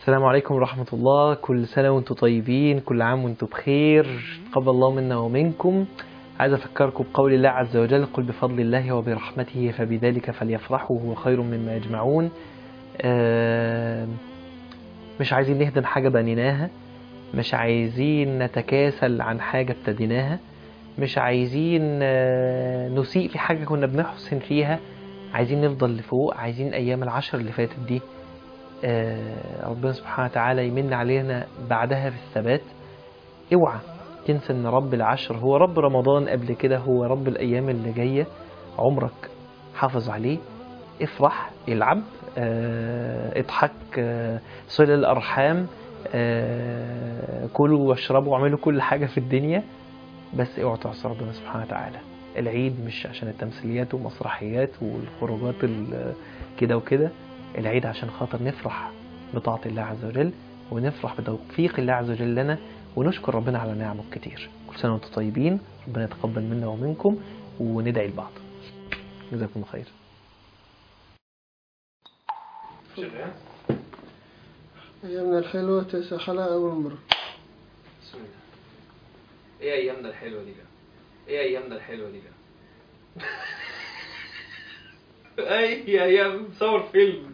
السلام عليكم ورحمة الله كل سنة وانتم طيبين كل عام وانتم بخير تقبل الله منا ومنكم عايز أفكركم بقول الله عز وجل قل بفضل الله وبرحمته فبذلك فليفرحوا هو خير مما يجمعون آه، مش عايزين نهدم حاجة بنيناها مش عايزين نتكاسل عن حاجة ابتديناها مش عايزين آه، نسيء في حاجة كنا بنحسن فيها عايزين نفضل لفوق عايزين أيام العشر اللي فاتت دي آه، ربنا سبحانه وتعالى يمن علينا بعدها بالثبات اوعى تنسى ان رب العشر هو رب رمضان قبل كده هو رب الايام اللي جايه عمرك حافظ عليه افرح العب آه، اضحك آه، صل الارحام آه، كلوا واشربوا واعملوا كل حاجه في الدنيا بس اوعوا تعصوا ربنا سبحانه وتعالى العيد مش عشان التمثيليات والمسرحيات والخروجات ال- كده وكده العيد عشان خاطر نفرح بطاعة الله عز وجل ونفرح بتوفيق الله عز وجل لنا ونشكر ربنا على نعمه الكتير كل سنة وانتم طيبين ربنا يتقبل منا ومنكم وندعي لبعض جزاكم الله خير أيامنا الحلوة تسع حلقة أول مرة بسم الله ايه ايامنا الحلوه دي بقى ايه ايامنا الحلوه دي بقى اي ايام صور فيلم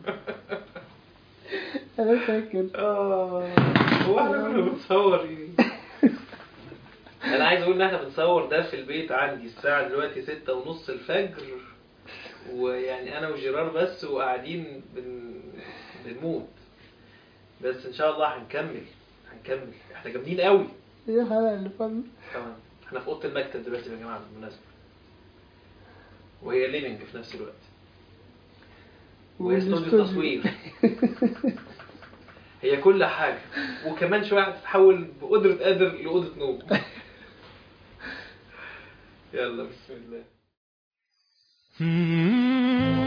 أنا فاكر اه هو احنا كنا بنصور ايه انا عايز اقول ان احنا بنصور ده في البيت عندي الساعه دلوقتي ستة ونص الفجر ويعني انا وجيرار بس وقاعدين بن... بنموت بس ان شاء الله هنكمل هنكمل احنا جامدين قوي هي الحلقة اللي فاتت تمام احنا في اوضه المكتب دلوقتي يا جماعه بالمناسبه وهي ليفنج في نفس الوقت وهي استوديو تصوير هي كل حاجه وكمان شويه هتتحول بقدره قادر لاوضه نوم يلا بسم الله